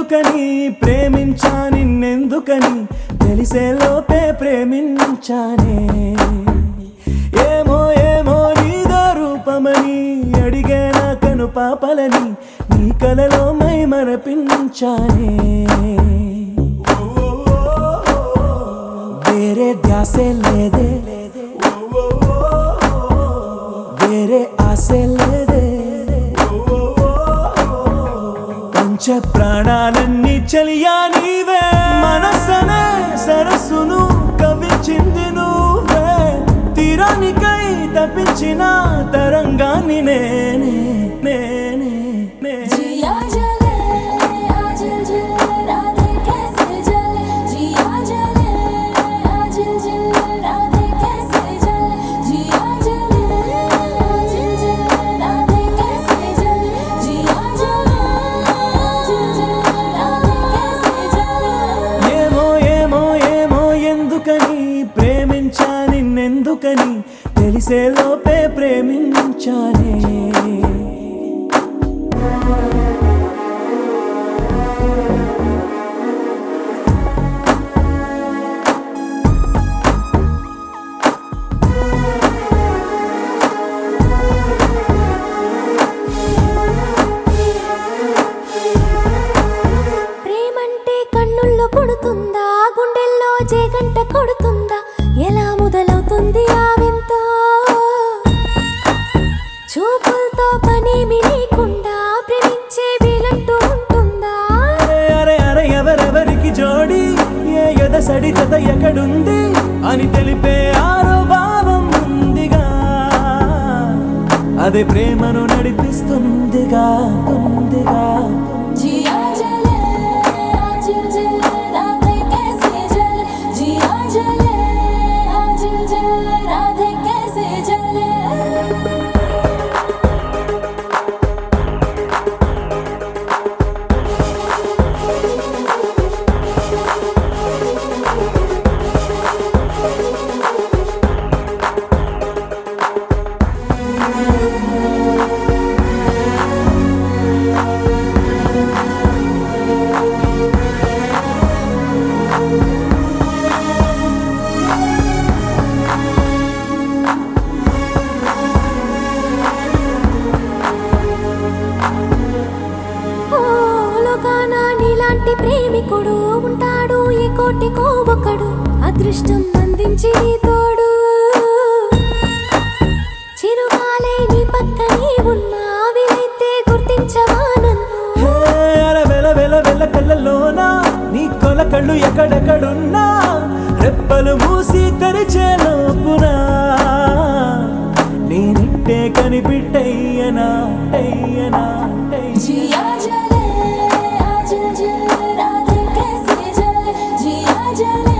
ఎందుకని ప్రేమించా నిన్నెందుకని తెలిసే లోపే ప్రేమించానే ఏమో ఏమో నీదో రూపమని అడిగే నా కను పాపలని నీ కలలో మై మరపించానే వేరే ధ్యాసే లేదే వేరే ఆశే లేదే పంచ ప్రాణాలన్నీ చలియా నీవే మనసనే సరస్సును కవించింది నువ్వే తీరానికై తప్పించిన తరంగాన్ని నేనే నేనే నేనే जिया जले आजल जल राधे कैसे जले जिया जले आजल जल राधे कैसे जले जिया जले आजल जल राधे कैसे जले जिया जले आजल जल राधे कैसे जले ఏమో ఏమో ఏమో ఎందుకని ప్రేమించా నిన్నెందుకని తెలిసే లోపే ప్రేమించానే ప్రేమంటే కన్నుల్లో పుడుతుందా గుండెల్లో జేగంట కొడుతుందా ఎలా మొదలవుతుంది ఆ వింత చూపులతో పనేమి లేకుండా ప్రేమించే వీలంటూ ఉంటుందా అరే అరే అరే ఎవరెవరికి జోడి ఏ ఎదసడి జత ఎక్కడుంది అని తెలిపే ఆరో భావం ఉందిగా అదే ప్రేమను నడిపిస్తుందిగా ఉందిగా जिया जले आजल जल राधे कैसे जले जिया जले आजल जल राधे कैसे जले ఓ లోకాన నీలాంటి ప్రేమికుడు ఉంటాడు ఈ కోటికో ఒకడు అదృష్టం అందించి నీ తోడు చిరుగాలే నీ పక్కనే ఉన్నా వీలైతే గుర్తించవా నన్ను హే, అర వెల వెల వెల కళ్ళలోన నీ కొల కళ్ళు ఎక్కడెక్కడున్నా రెప్పలు మూసి తెరిచే లోపునా నేనిట్టే కనిపిట్టయ్యనా అయ్యనా जिया जले आजल जल राधे कैसे जले जिया जले